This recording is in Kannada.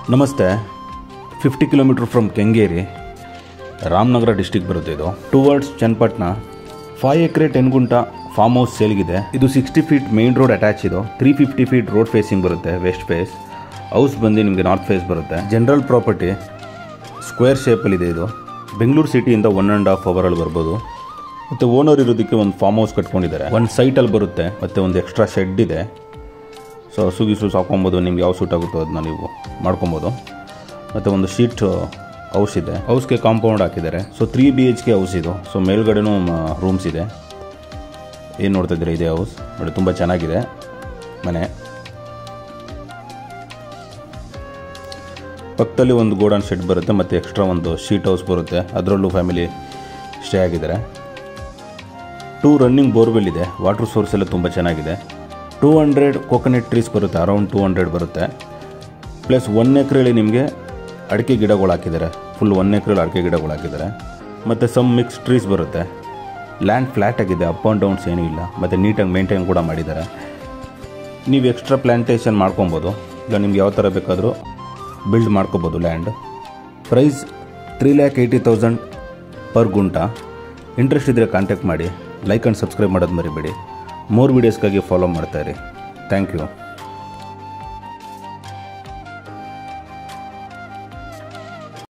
ನಮಸ್ತೆ fifty kilometre from Kengeri Ramanagara district ಬರುತ್ತೆ ಇದು towards Channapatna five acre ten gunta farm house ಸೇಲ್ಗಿದೆ ಇದು sixty feet main road attach ಇದು three fifty feet road facing ಬರುತ್ತೆ ವೆಸ್ಟ್ ಫೇಸ್ ಹೌಸ್ ಬಂದು ನಿಮಗೆ ನಾರ್ತ್ ಫೇಸ್ ಬರುತ್ತೆ ಜನರಲ್ ಪ್ರಾಪರ್ಟಿ ಸ್ಕ್ವೇರ್ ಶೇಪಲ್ಲಿದೆ ಇದು ಬೆಂಗಳೂರು ಸಿಟಿಯಿಂದ ಒನ್ ಆ್ಯಂಡ್ ಹಾಫ್ ಅವರಲ್ಲಿ ಬರ್ಬೋದು ಮತ್ತು ಓನರ್ ಇರೋದಕ್ಕೆ ಒಂದು ಫಾರ್ಮ್ ಹೌಸ್ ಕಟ್ಕೊಂಡಿದ್ದಾರೆ ಒಂದು ಸೈಟಲ್ಲಿ ಬರುತ್ತೆ ಮತ್ತು ಒಂದು ಎಕ್ಸ್ಟ್ರಾ ಶೆಡ್ ಇದೆ ಸೊ ಹಸು ಗಿಸು ಸಾಕೊಬೋದು ನಿಮ್ಗೆ ಯಾವ ಸೂಟ್ ಆಗುತ್ತೋ ಅದನ್ನ ನೀವು ಮಾಡ್ಕೊಬೋದು ಮತ್ತು ಒಂದು ಶೀಟ್ ಹೌಸ್ ಇದೆ ಹೌಸ್ಗೆ ಕಾಂಪೌಂಡ್ ಹಾಕಿದ್ದಾರೆ so three B H K house ಇದು ಸೊ ಮೇಲ್ಗಡೆನೂ ರೂಮ್ಸ್ ಇದೆ ಏನು ನೋಡ್ತಾ ಇದ್ದೀರಾ ಇದೇ ಹೌಸ್ ನೋಡಿ ತುಂಬ ಚೆನ್ನಾಗಿದೆ ಮನೆ ಪಕ್ಕದಲ್ಲಿ ಒಂದು ಗೋಡನ್ ಶೆಡ್ ಬರುತ್ತೆ ಮತ್ತು ಎಕ್ಸ್ಟ್ರಾ ಒಂದು ಶೀಟ್ ಹೌಸ್ ಬರುತ್ತೆ ಅದರಲ್ಲೂ ಫ್ಯಾಮಿಲಿ ಸ್ಟೇ ಆಗಿದ್ದಾರೆ ಟೂ ರನ್ನಿಂಗ್ ಬೋರ್ವೆಲ್ ಇದೆ ವಾಟರ್ ಸೋರ್ಸ್ ಎಲ್ಲ ತುಂಬ ಚೆನ್ನಾಗಿದೆ ಟೂ ಹಂಡ್ರೆಡ್ ಕೋಕೋನಟ್ ಟ್ರೀಸ್ ಬರುತ್ತೆ ಅರೌಂಡ್ ಟೂ ಹಂಡ್ರೆಡ್ ಬರುತ್ತೆ ಪ್ಲಸ್ ಒನ್ ಎಕ್ರೆಯಲ್ಲಿ ನಿಮಗೆ ಅಡಿಕೆ ಗಿಡಗಳು ಹಾಕಿದ್ದಾರೆ ಫುಲ್ ಒನ್ ಎಕ್ರೆಯಲ್ಲಿ ಅಡಿಕೆ ಗಿಡಗಳು ಹಾಕಿದ್ದಾರೆ ಮತ್ತು ಸಮ್ ಮಿಕ್ಸ್ ಟ್ರೀಸ್ ಬರುತ್ತೆ ಲ್ಯಾಂಡ್ ಫ್ಲ್ಯಾಟ್ ಆಗಿದೆ ಅಪ್ ಆ್ಯಂಡ್ ಡೌನ್ಸ್ ಏನೂ ಇಲ್ಲ ಮತ್ತು ನೀಟಾಗಿ ಮೇಂಟೈನ್ ಕೂಡ ಮಾಡಿದ್ದಾರೆ ನೀವು ಎಕ್ಸ್ಟ್ರಾ ಪ್ಲ್ಯಾಂಟೇಷನ್ ಮಾಡ್ಕೊಬೋದು ಇಲ್ಲ ನಿಮ್ಗೆ ಯಾವ ಥರ ಬೇಕಾದರೂ ಬಿಲ್ಡ್ ಮಾಡ್ಕೋಬೋದು land price three lakh eighty thousand per gunta interest ಇದ್ದರೆ ಕಾಂಟ್ಯಾಕ್ಟ್ ಮಾಡಿ ಲೈಕ್ ಆ್ಯಂಡ್ ಸಬ್ಸ್ಕ್ರೈಬ್ ಮಾಡೋದು ಮರಿಬೇಡಿ ಮೋರ್ ವೀಡಿಯೋಸ್ಗಾಗಿ ಫಾಲೋ ಮಾಡ್ತಾಯಿರಿ ಥ್ಯಾಂಕ್ ಯು